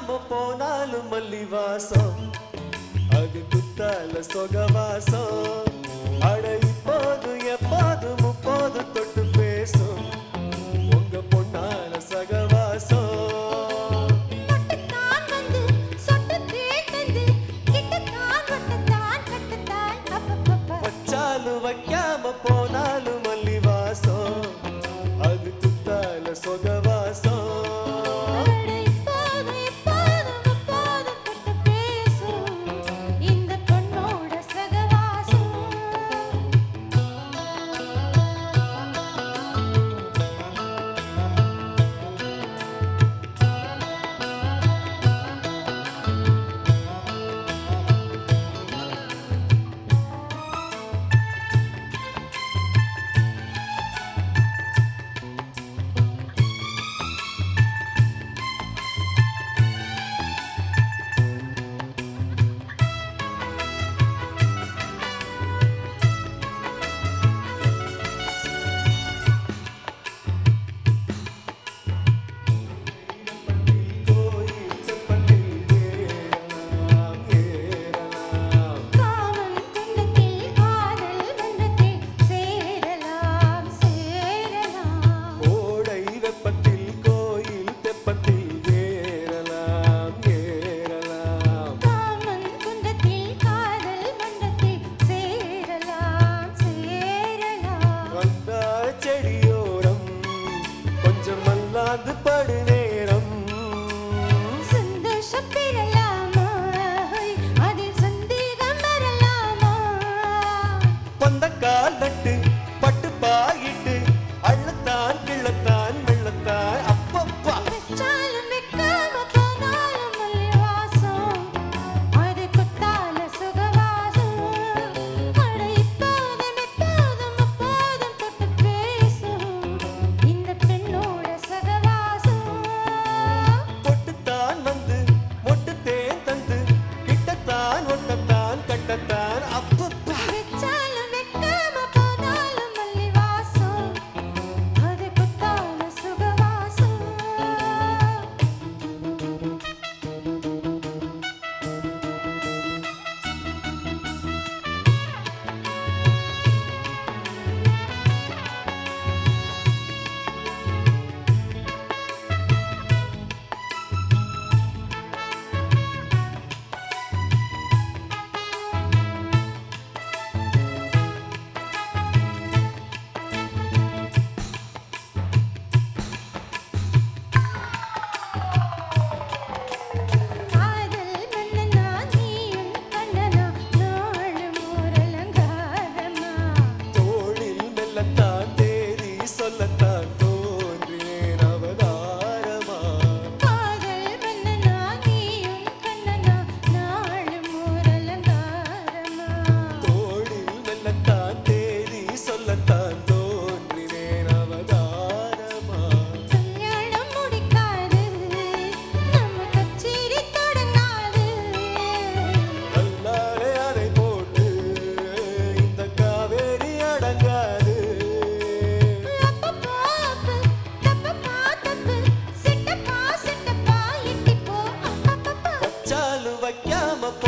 வைக்காம போனாலும் மல்லி வாசம் அது குத்தால சொகவாசம் அட இப்போது எப்போது முப்போது தொட்டு பேசும் உங்க பொன்னால சகவாசம் மொட்டுத்தான் வந்து சொட்டு கேட்டது கிட்டத்தான் வட்டத்தான் கட்டத்தான் அப்பப்பப்ப வச்சாலும் வைக்காம போனாலும் மல்லி வாசம் அது குத்தால சொகவாசம் அட இப்போது இப்போது முப்போது தொட்டு பேசும் இந்த பொண்ணோட சகவாசம் கோயில் செப்பத்தில் ஏறலாம் ஏறலாம் காமன் குண்டத்தில் காதல் மன்றத்தில் சேரலாம் சேரலாம் கோடை வெப்பத்தில் கோயில் தெப்பத்தில் ஏறலாம் ஏறலாம் காமன் குண்டத்தில் காதல் மன்றத்தில் சேரலாம் சேரலாம் வந்த செடியோரம் கொஞ்சம் மல்லாந்து படு நேரம் சந்தோஷம் பெறலாமா அதில் சந்தேகம் வரலாமா வந்த கால் நட்டு பட்டு பாயிட்டு அள்ளத்தான் கிள்ளத்தான் வெள்ளத்தான் அப்பப்பா வச்சாலும் வைக்காம போனாலும் மல்லி வாசம் அது கொத்தால சுகவாசம் அட இப்போதும் எப்போதும் அப்போதும் தொட்டு பேசும் இந்த பெண்ணோட சகவாசம் பொட்டுத்தான் வந்து மொட்டு தேன் தந்து கிட்டத்தான் ஒட்டத்தான் கட்டத்தான் அப்பப்பா வச்சாலும் வைக்காம போனாலும் மல்லி வாசம் அது கொத்தால சுகவாசம் காதல் மன்னனா நீயும் கண்ணனா நாளும் ஓரலங்காரமா தோளில் மெல்லத்தான் தேதி சொல்லத்தான் தோன்றினேன் அவதாரமா காதல் மன்னனா நீயும் கண்ணனா நாளும் ஓரலங்காரமா தோளில் மெல்லத்தான் தேதி சொல்லத்தான் தோன்றினேன் அவதாரமா கல்யாணம் முடிக்காது நம்ம கச்சேரி தொடங்காது கல்லாலே அதை போட்டு இந்த காவேரி அடங்காது அப்பப்பா அப்பு, தப்பப்பா தப்பு, சிட்டப்பா சிட்டப்பா இட்டிப்போ அப்பப்பப்பா வச்சாலும் வைக்காம